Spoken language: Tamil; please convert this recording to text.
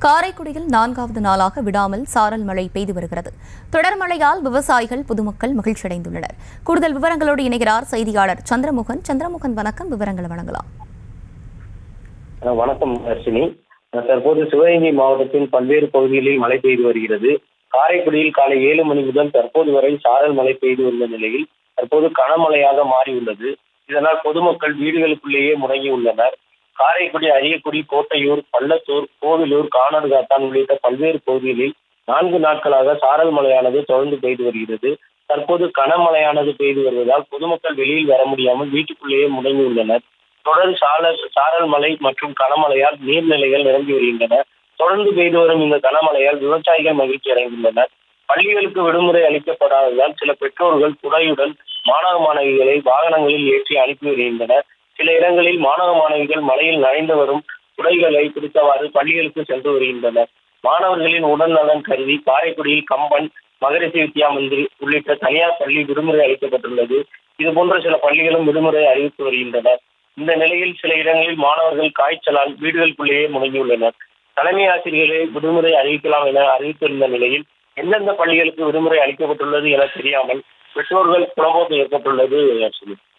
காரைக்குடியில் நான்காவது நாளாக விடாமல் சாரல் மழை பெய்து வருகிறது தொடர் மழையால் விவசாயிகள் பொதுமக்கள் மகிழ்ச்சியடைந்துள்ளனர் கூடுதல் விவரங்களோடு இணைகிறார் செய்தியாளர் சந்திரமுகன் சந்திரமுகன் வணக்கம் விவரங்களை வழங்கலாம் அஹ் வணக்கம் தர்ஷினி அஹ் தற்போது சிவகங்கை மாவட்டத்தின் பல்வேறு பகுதிகளில் மழை பெய்து வருகிறது காரைக்குடியில் காலை ஏழு மணி முதல் தற்போது வரை சாரல் மழை பெய்து வந்த நிலையில் தற்போது கனமழையாக மாறியுள்ளது இதனால் பொதுமக்கள் வீடுகளுக்குள்ளேயே முடங்கியுள்ளனர் காரைக்குடி அரியக்குடி கோட்டையூர் பள்ளத்தூர் கோவிலூர் காணர்காத்தான் உள்ளிட்ட பல்வேறு பகுதிகளில் நான்கு நாட்களாக சாரல் மழையானது தொடர்ந்து பெய்து வருகிறது தற்போது கனமழையானது பெய்து வருவதால் பொதுமக்கள் வெளியில் வர முடியாமல் வீட்டுக்குள்ளேயே முடங்கியுள்ளனர் தொடர் சாரல் சாரல் மழை மற்றும் கனமழையால் நீர்நிலைகள் நிரம்பி வருகின்றன தொடர்ந்து பெய்து வரும் இந்த கனமழையால் விவசாயிகள் மகிழ்ச்சி அடைந்துள்ளனர் பள்ளிகளுக்கு விடுமுறை அளிக்கப்படாததால் சில பெற்றோர்கள் குடையுடன் மாணவ மாணவிகளை வாகனங்களில் ஏற்றி அனுப்பி வருகின்றனர் சில இடங்களில் மாணவ மாணவிகள் மழையில் நனைந்து வரும் குடைகளை பிடித்தவாறு பள்ளிகளுக்கு சென்று வருகின்றனர் மாணவர்களின் உடல் நலன் கருதி காரைக்குடியில் கம்பன் மகரிஷி வித்யா மந்திரி உள்ளிட்ட தனியார் பள்ளி விடுமுறை அளிக்கப்பட்டுள்ளது இது போன்ற சில பள்ளிகளும் விடுமுறை அறிவித்து வருகின்றனர் இந்த நிலையில் சில இடங்களில் மாணவர்கள் காய்ச்சலால் வீடுகளுக்குள்ளேயே முடங்கியுள்ளனர் தலைமை ஆசிரியர்களை விடுமுறை அறிவிக்கலாம் என அறிவித்திருந்த நிலையில் எந்தெந்த பள்ளிகளுக்கு விடுமுறை அளிக்கப்பட்டுள்ளது என தெரியாமல் பெற்றோர்கள் குழப்பம் ஏற்பட்டுள்ளது அஸ்வினி